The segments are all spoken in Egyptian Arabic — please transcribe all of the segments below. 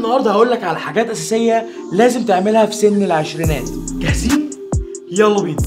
النهارده هقول لك على حاجات اساسيه لازم تعملها في سن العشرينات جاهزين يلا بينا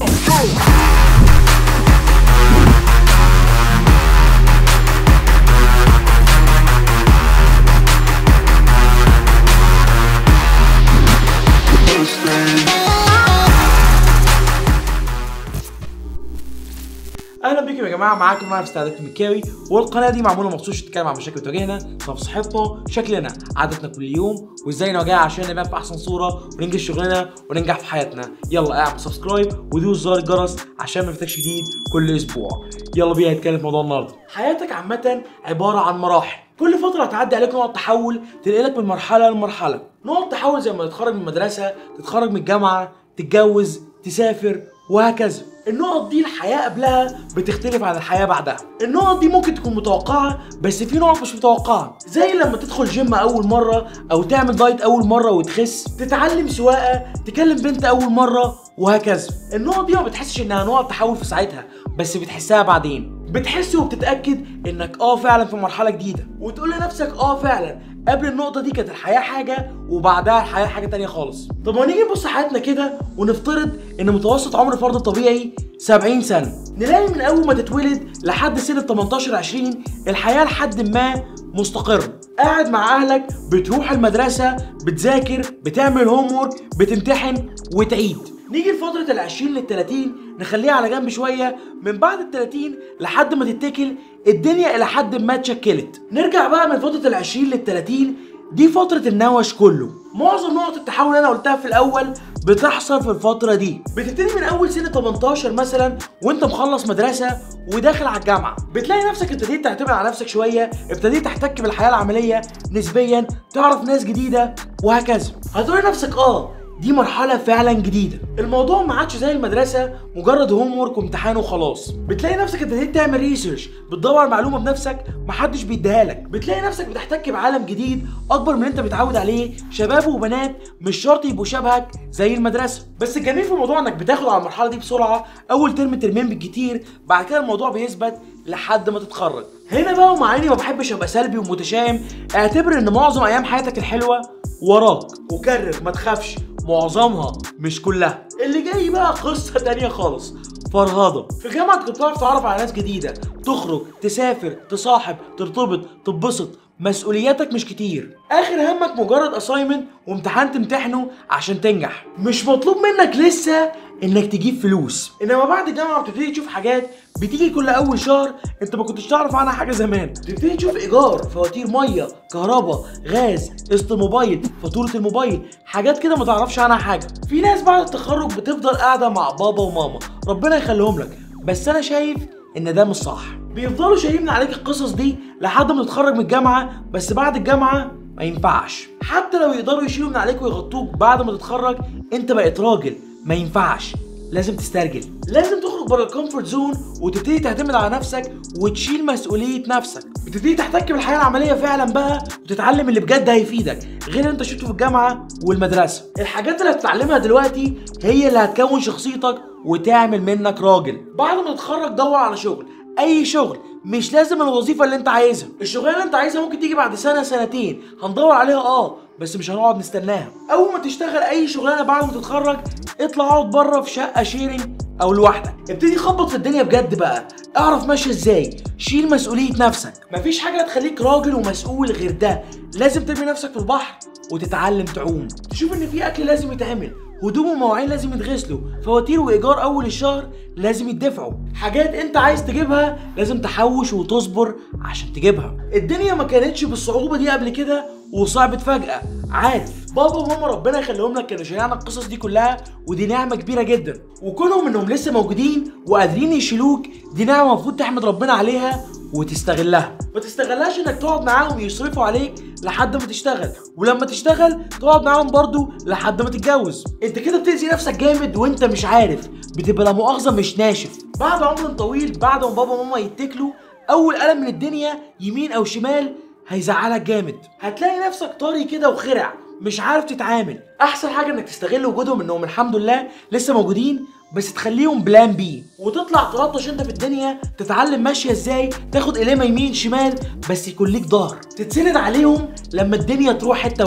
اهلا بيكم يا جماعه معاكم انا في استعدادات مكاوي والقناه دي معموله مخصوص عشان تتكلم عن مشاكل بتواجهنا سواء في صحتنا شكلنا عاداتنا كل يوم وازاي نواجهها عشان نبان في احسن صوره وننجز شغلنا وننجح في حياتنا يلا اعمل سبسكرايب ودوس زر الجرس عشان ما يفوتكش جديد كل اسبوع يلا بينا نتكلم في موضوع النهارده حياتك عامه عباره عن مراحل كل فترة هتعدي عليك نقط تحول تنقلك من مرحلة لمرحلة، نقط تحول زي ما تتخرج من المدرسة، تتخرج من الجامعة، تتجوز، تسافر وهكذا. النقط دي الحياة قبلها بتختلف عن الحياة بعدها النقط دي ممكن تكون متوقعة بس في نقط مش متوقعة زي لما تدخل جيم أول مرة أو تعمل دايت أول مرة وتخس تتعلم سواقة تكلم بنت أول مرة وهكذا النقط دي ما بتحسش إنها نقط تحول في ساعتها بس بتحسها بعدين بتحس وبتتأكد إنك آه فعلا في مرحلة جديدة وتقول لنفسك آه فعلا قبل النقطة دي كانت الحياة حاجة وبعدها الحياة حاجة تانية خالص طب ما نيجي نبص حياتنا كده ونفترض ان متوسط عمر الفرد الطبيعي 70 سنة نلاقي من اول ما تتولد لحد سن ال 18 20 الحياة لحد ما مستقرة قاعد مع اهلك بتروح المدرسة بتذاكر بتعمل هوم بتمتحن وتعيد نيجي لفترة ال 20 لل 30 نخليها على جنب شوية من بعد ال 30 لحد ما تتكل الدنيا إلى حد ما اتشكلت نرجع بقى من فترة ال 20 لل 30 دي فترة النوش كله معظم نقط التحول اللي انا قلتها في الاول بتحصل في الفترة دي بتبتدي من اول سن 18 مثلا وانت مخلص مدرسة وداخل على الجامعة بتلاقي نفسك ابتديت تعتمد على نفسك شوية ابتديت تحتك بالحياة العملية نسبيا تعرف ناس جديدة وهكذا هتقول لنفسك اه دي مرحلة فعلا جديدة الموضوع ما عادش زي المدرسة مجرد هوم ورك وامتحان وخلاص بتلاقي نفسك ابتديت تعمل ريسيرش بتدور على معلومة بنفسك محدش بيديها لك بتلاقي نفسك بتحتك بعالم جديد اكبر من اللي انت متعود عليه شباب وبنات مش شرط يبقوا شبهك زي المدرسة بس الجميل في الموضوع انك بتاخد على المرحلة دي بسرعة اول ترم ترمين بالكتير بعد كده الموضوع بيثبت لحد ما تتخرج هنا بقى ومع اني ما بحبش ابقى سلبي ومتشائم اعتبر ان معظم ايام حياتك الحلوة وراك وكرر ما تخافش معظمها مش كلها اللي جاي بقى قصة تانية خالص فرهضة في الجامعة كنت بتعرف تتعرف على ناس جديدة تخرج تسافر تصاحب ترتبط تتبسط مسؤولياتك مش كتير اخر همك مجرد اساينمنت وامتحان تمتحنه عشان تنجح مش مطلوب منك لسه انك تجيب فلوس انما بعد الجامعه بتبتدي تشوف حاجات بتيجي كل اول شهر انت ما كنتش تعرف عنها حاجه زمان تبتدي تشوف ايجار فواتير ميه كهرباء غاز قسط الموبايل فاتوره الموبايل حاجات كده ما تعرفش عنها حاجه في ناس بعد التخرج بتفضل قاعده مع بابا وماما ربنا يخليهم لك بس انا شايف ان ده مش صح بيفضلوا شايلين عليك القصص دي لحد ما تتخرج من الجامعه بس بعد الجامعه ما ينفعش حتى لو يقدروا يشيلوا من عليك ويغطوك بعد ما تتخرج انت بقيت راجل ما ينفعش لازم تسترجل لازم تخرج بره الكومفورت زون وتبتدي تعتمد على نفسك وتشيل مسؤوليه نفسك بتبتدي تحتك بالحياه العمليه فعلا بقى وتتعلم اللي بجد هيفيدك غير اللي انت شفته في الجامعه والمدرسه الحاجات اللي هتتعلمها دلوقتي هي اللي هتكون شخصيتك وتعمل منك راجل بعد ما تتخرج دور على شغل اي شغل مش لازم الوظيفه اللي انت عايزها الشغلانه اللي انت عايزها ممكن تيجي بعد سنه سنتين هندور عليها اه بس مش هنقعد نستناها اول ما تشتغل اي شغلانه بعد ما تتخرج اطلع اقعد بره في شقه شيرنج او لوحدك ابتدي خبط في الدنيا بجد بقى اعرف ماشيه ازاي شيل مسؤوليه نفسك مفيش حاجه هتخليك راجل ومسؤول غير ده لازم ترمي نفسك في البحر وتتعلم تعوم تشوف ان في اكل لازم يتعمل هدوم ومواعين لازم يتغسلوا فواتير وايجار اول الشهر لازم يدفعوا حاجات انت عايز تجيبها لازم تحوش وتصبر عشان تجيبها الدنيا ما كانتش بالصعوبه دي قبل كده وصعبت فجاه عارف بابا وماما ربنا يخليهم لك كانوا شايلين عنك القصص دي كلها ودي نعمه كبيره جدا وكونهم انهم لسه موجودين وقادرين يشيلوك دي نعمه المفروض تحمد ربنا عليها وتستغلها ما تستغلهاش انك تقعد معاهم يصرفوا عليك لحد ما تشتغل ولما تشتغل تقعد معاهم برضو لحد ما تتجوز انت كده بتأذي نفسك جامد وانت مش عارف بتبقى لا مؤاخذه مش ناشف بعد عمر طويل بعد ما بابا وماما يتكلوا اول قلم من الدنيا يمين او شمال هيزعلك جامد هتلاقي نفسك طري كده وخرع مش عارف تتعامل احسن حاجه انك تستغل وجودهم انهم الحمد لله لسه موجودين بس تخليهم بلان بي وتطلع تلطش انت في الدنيا تتعلم ماشيه ازاي تاخد قلمه يمين شمال بس يكون ليك ظهر تتسند عليهم لما الدنيا تروح حته وحشه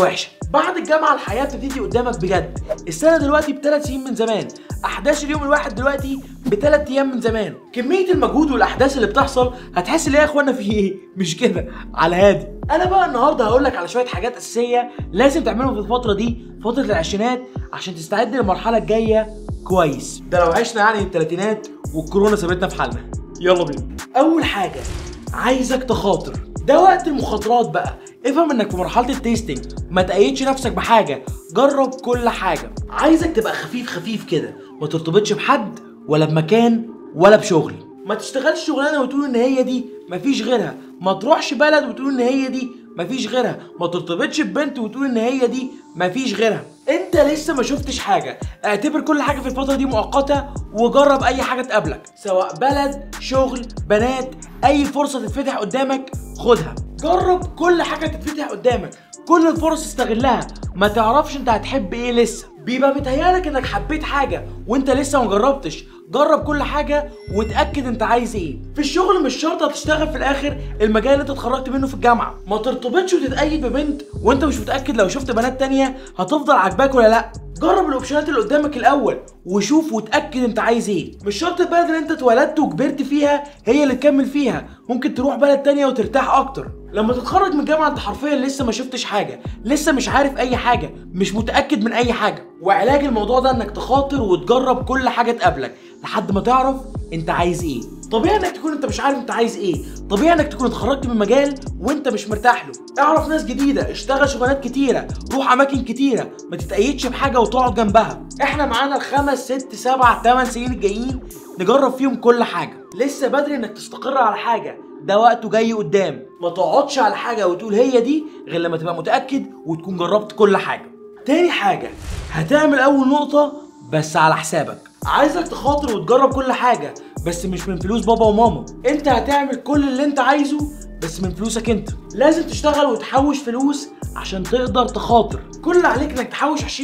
بعد الجامعه الحياه بتبتدي قدامك بجد السنه دلوقتي بثلاث سنين من زمان احداث اليوم الواحد دلوقتي بثلاث ايام من زمان كميه المجهود والاحداث اللي بتحصل هتحس ان يا اخوانا في ايه مش كده على هادي انا بقى النهارده هقول لك على شويه حاجات اساسيه لازم تعملهم في الفتره دي فتره العشرينات عشان تستعد للمرحله الجايه كويس ده لو عشنا يعني الثلاثينات والكورونا سابتنا في حالنا يلا بينا اول حاجه عايزك تخاطر ده وقت المخاطرات بقى افهم انك في مرحله التيستنج ما تقيدش نفسك بحاجه جرب كل حاجه عايزك تبقى خفيف خفيف كده ما ترتبطش بحد ولا بمكان ولا بشغل ما تشتغلش شغلانه وتقول ان هي دي مفيش غيرها ما تروحش بلد وتقول ان هي دي مفيش غيرها ما ترتبطش ببنت وتقول ان هي دي مفيش غيرها انت لسه ما شفتش حاجه اعتبر كل حاجه في الفتره دي مؤقته وجرب اي حاجه تقابلك سواء بلد شغل بنات اي فرصه تتفتح قدامك خدها جرب كل حاجه تتفتح قدامك كل الفرص استغلها ما تعرفش انت هتحب ايه لسه بيبقى متهيالك انك حبيت حاجه وانت لسه ما جربتش جرب كل حاجه وتاكد انت عايز ايه في الشغل مش شرط هتشتغل في الاخر المجال اللي انت اتخرجت منه في الجامعه ما ترتبطش وتتأيد ببنت وانت مش متاكد لو شفت بنات تانية هتفضل عاجباك ولا لا جرب الاوبشنات اللي قدامك الاول وشوف وتاكد انت عايز ايه مش شرط البلد اللي انت اتولدت وكبرت فيها هي اللي تكمل فيها ممكن تروح بلد تانية وترتاح اكتر لما تتخرج من الجامعه انت حرفيا لسه ما شفتش حاجه لسه مش عارف اي حاجه مش متاكد من اي حاجه وعلاج الموضوع ده انك تخاطر وتجرب كل حاجه تقابلك لحد ما تعرف انت عايز ايه طبيعي انك تكون انت مش عارف انت عايز ايه طبيعي انك تكون اتخرجت من مجال وانت مش مرتاح له اعرف ناس جديده اشتغل شغلانات كتيره روح اماكن كتيره ما تتقيدش بحاجه وتقعد جنبها احنا معانا الخمس ست سبع ثمان سنين الجايين نجرب فيهم كل حاجه لسه بدري انك تستقر على حاجه ده وقته جاي قدام ما تقعدش على حاجه وتقول هي دي غير لما تبقى متاكد وتكون جربت كل حاجه تاني حاجه هتعمل اول نقطه بس على حسابك عايزك تخاطر وتجرب كل حاجه بس مش من فلوس بابا وماما انت هتعمل كل اللي انت عايزه بس من فلوسك انت لازم تشتغل وتحوش فلوس عشان تقدر تخاطر كل اللي عليك انك تحوش 20%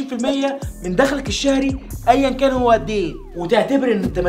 من دخلك الشهري ايا كان هو قد ايه وتعتبر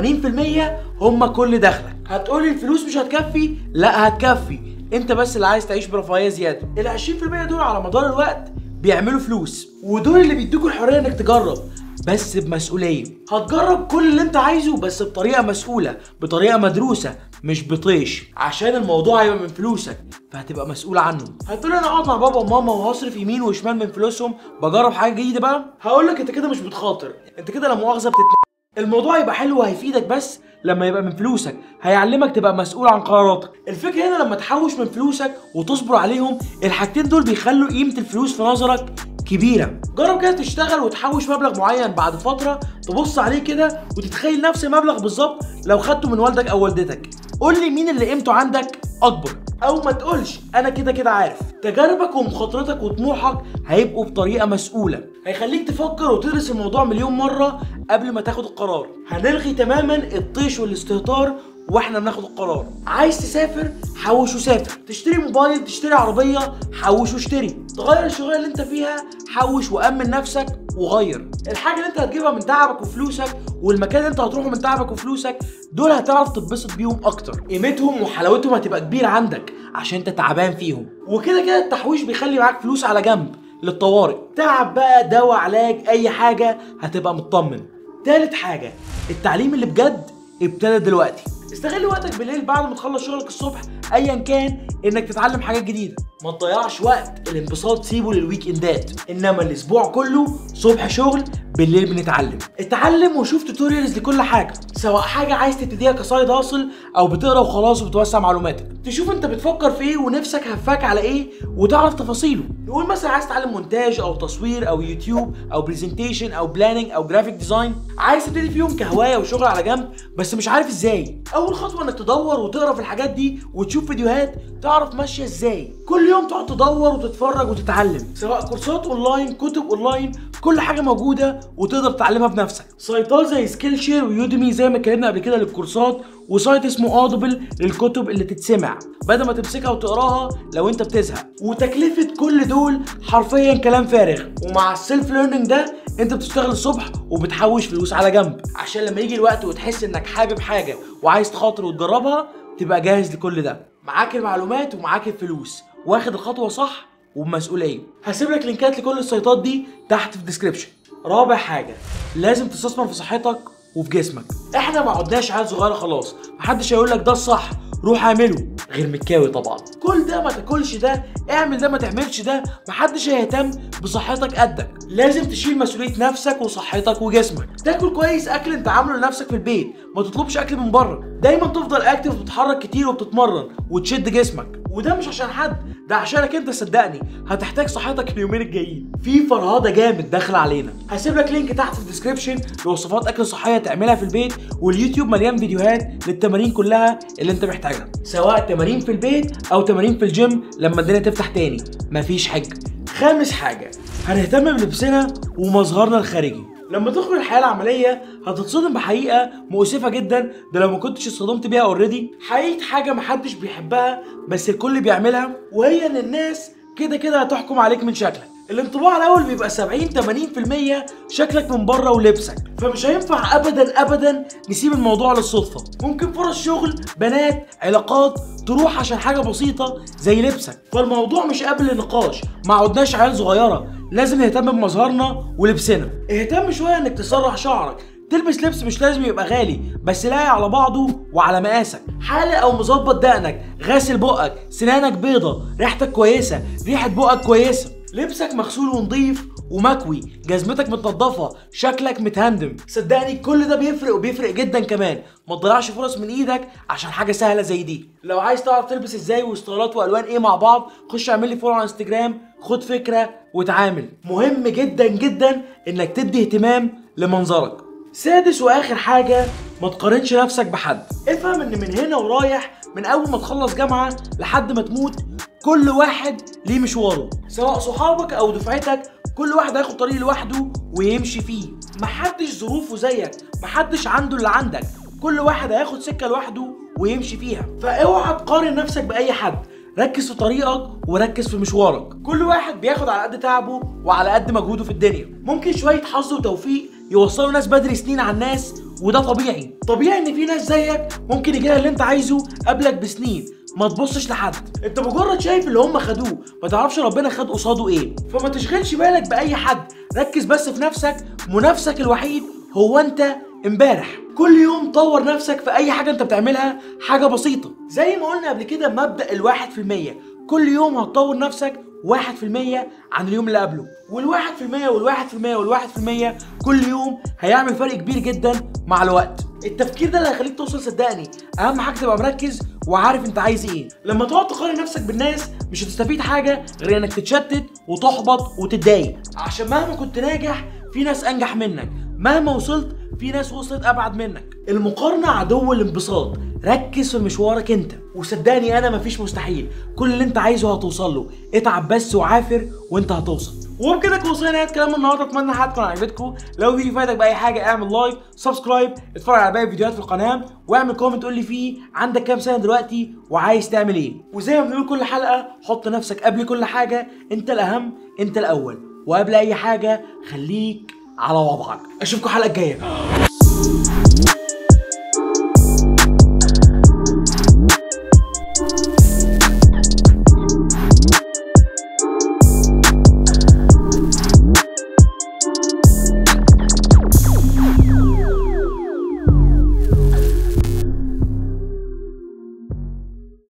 ان 80% هم كل دخلك هتقولي الفلوس مش هتكفي لا هتكفي انت بس اللي عايز تعيش برفاهيه زياده ال 20% دول على مدار الوقت بيعملوا فلوس ودول اللي بيدوك الحريه انك تجرب بس بمسؤوليه هتجرب كل اللي انت عايزه بس بطريقه مسؤوله بطريقه مدروسه مش بطيش عشان الموضوع هيبقى من فلوسك فهتبقى مسؤول عنه هتقول انا اقعد مع بابا وماما وهصرف يمين وشمال من فلوسهم بجرب حاجه جديده بقى هقول لك انت كده مش بتخاطر انت كده لا مؤاخذه بتت الموضوع يبقى حلو وهيفيدك بس لما يبقى من فلوسك هيعلمك تبقى مسؤول عن قراراتك الفكره هنا لما تحوش من فلوسك وتصبر عليهم الحاجتين دول بيخلوا قيمه الفلوس في نظرك كبيره جرب كده تشتغل وتحوش مبلغ معين بعد فتره تبص عليه كده وتتخيل نفس المبلغ بالظبط لو خدته من والدك او والدتك قول لي مين اللي قيمته عندك اكبر او ما تقولش انا كده كده عارف تجاربك ومخاطرتك وطموحك هيبقوا بطريقه مسؤوله هيخليك تفكر وتدرس الموضوع مليون مره قبل ما تاخد القرار هنلغي تماما الطيش والاستهتار واحنا بناخد القرار عايز تسافر حوش وسافر تشتري موبايل تشتري عربيه حوش واشتري تغير الشغلانه اللي انت فيها حوش وامن نفسك وغير الحاجه اللي انت هتجيبها من تعبك وفلوسك والمكان اللي انت هتروحه من تعبك وفلوسك دول هتعرف تتبسط بيهم اكتر قيمتهم وحلاوتهم هتبقى كبيره عندك عشان انت تعبان فيهم وكده كده التحويش بيخلي معاك فلوس على جنب للطوارئ تعب بقى دواء علاج اي حاجه هتبقى مطمن تالت حاجه التعليم اللي بجد ابتدى دلوقتي استغل وقتك بالليل بعد ما تخلص شغلك الصبح ايا كان انك تتعلم حاجات جديده ما تضيعش وقت الانبساط سيبه للويك اندات انما الاسبوع كله صبح شغل بالليل بنتعلم اتعلم وشوف توتوريالز لكل حاجه سواء حاجه عايز تبتديها كسايد هاسل او بتقرا وخلاص وبتوسع معلوماتك تشوف انت بتفكر في ايه ونفسك هفاك على ايه وتعرف تفاصيله نقول مثلا عايز تتعلم مونتاج او تصوير او يوتيوب او برزنتيشن او بلاننج او جرافيك ديزاين عايز تبتدي فيهم كهوايه وشغل على جنب بس مش عارف ازاي اول خطوه انك تدور وتقرا في الحاجات دي وتشوف فيديوهات تعرف ماشيه ازاي كل يوم تقعد تدور وتتفرج وتتعلم سواء كورسات اونلاين كتب اونلاين كل حاجه موجوده وتقدر تتعلمها بنفسك سايتات زي سكيل شير ويوديمي زي ما اتكلمنا قبل كده للكورسات وسايت اسمه اودبل للكتب اللي تتسمع بدل ما تمسكها وتقراها لو انت بتزهق وتكلفه كل دول حرفيا كلام فارغ ومع السيلف ليرنينج ده انت بتشتغل الصبح وبتحوش فلوس على جنب عشان لما يجي الوقت وتحس انك حابب حاجه وعايز تخاطر وتجربها تبقى جاهز لكل ده معاك المعلومات ومعاك الفلوس واخد الخطوه صح وبمسؤوليه هسيب لك لينكات لكل السيطات دي تحت في الديسكربشن رابع حاجه لازم تستثمر في صحتك وفي جسمك احنا ما عدناش عيال صغيره خلاص محدش هيقول لك ده الصح روح اعمله غير مكاوي طبعا كل ده ما تاكلش ده اعمل ده ما تعملش ده محدش هيهتم بصحتك قدك لازم تشيل مسؤوليه نفسك وصحتك وجسمك تاكل كويس اكل انت عامله لنفسك في البيت ما تطلبش اكل من بره دايما تفضل اكتف وتتحرك كتير وبتتمرن وتشد جسمك وده مش عشان حد ده عشانك انت صدقني هتحتاج صحتك اليومين الجايين في فرهده جامد داخل علينا هسيب لك لينك تحت في الديسكربشن لوصفات اكل صحيه تعملها في البيت واليوتيوب مليان فيديوهات للتمارين كلها اللي انت محتاجها سواء تمارين في البيت او تمارين في الجيم لما الدنيا تفتح تاني مفيش حاجه خامس حاجه هنهتم بلبسنا ومظهرنا الخارجي لما تدخل الحياه العمليه هتتصدم بحقيقه مؤسفه جدا ده لو ما كنتش اتصدمت بيها اوريدي حقيقه حاجه محدش بيحبها بس الكل بيعملها وهي ان الناس كده كده هتحكم عليك من شكلك الانطباع الاول بيبقى 70 80% شكلك من بره ولبسك فمش هينفع ابدا ابدا نسيب الموضوع للصدفه ممكن فرص شغل بنات علاقات تروح عشان حاجه بسيطه زي لبسك فالموضوع مش قابل للنقاش ما عدناش عيال صغيره لازم نهتم بمظهرنا ولبسنا اهتم شويه انك تسرح شعرك تلبس لبس مش لازم يبقى غالي بس لاقي على بعضه وعلى مقاسك حالق او مظبط دقنك غاسل بقك سنانك بيضة ريحتك كويسة ريحة بقك كويسة لبسك مغسول ونضيف ومكوي جزمتك متنضفة شكلك متهندم صدقني كل ده بيفرق وبيفرق جدا كمان ما تضيعش فرص من ايدك عشان حاجة سهلة زي دي لو عايز تعرف تلبس ازاي وستايلات والوان ايه مع بعض خش اعمل لي فولو على انستجرام خد فكرة وتعامل مهم جدا جدا انك تدي اهتمام لمنظرك سادس واخر حاجة ما تقارنش نفسك بحد افهم ان من هنا ورايح من اول ما تخلص جامعة لحد ما تموت كل واحد ليه مشواره سواء صحابك او دفعتك كل واحد هياخد طريق لوحده ويمشي فيه محدش ظروفه زيك محدش عنده اللي عندك كل واحد هياخد سكة لوحده ويمشي فيها فاوعى تقارن نفسك باي حد ركز في طريقك وركز في مشوارك كل واحد بياخد على قد تعبه وعلى قد مجهوده في الدنيا ممكن شوية حظ وتوفيق يوصلوا ناس بدري سنين عن ناس وده طبيعي طبيعي ان في ناس زيك ممكن يجي لها اللي انت عايزه قبلك بسنين ما تبصش لحد انت مجرد شايف اللي هم خدوه ما تعرفش ربنا خد قصاده ايه فما تشغلش بالك باي حد ركز بس في نفسك منافسك الوحيد هو انت امبارح كل يوم طور نفسك في اي حاجه انت بتعملها حاجه بسيطه زي ما قلنا قبل كده مبدا الواحد في المية كل يوم هتطور نفسك واحد في المية عن اليوم اللي قبله والواحد في المية والواحد في المية والواحد في المية كل يوم هيعمل فرق كبير جدا مع الوقت التفكير ده اللي هيخليك توصل صدقني اهم حاجه تبقى مركز وعارف انت عايز ايه لما تقعد تقارن نفسك بالناس مش هتستفيد حاجه غير انك تتشتت وتحبط وتتضايق عشان مهما كنت ناجح في ناس انجح منك مهما وصلت في ناس وصلت ابعد منك المقارنه عدو الانبساط ركز في مشوارك انت وصدقني انا مفيش مستحيل كل اللي انت عايزه هتوصل له اتعب بس وعافر وانت هتوصل وبكده كده وصلنا نهايه كلام النهارده اتمنى حلقه تكون عجبتكم لو الفيديو فاتك باي حاجه اعمل لايك سبسكرايب اتفرج على باقي الفيديوهات في القناه واعمل كومنت قول لي فيه عندك كام سنه دلوقتي وعايز تعمل ايه وزي ما بنقول كل حلقه حط نفسك قبل كل حاجه انت الاهم انت الاول وقبل اي حاجه خليك على وضعك اشوفكم الحلقه الجايه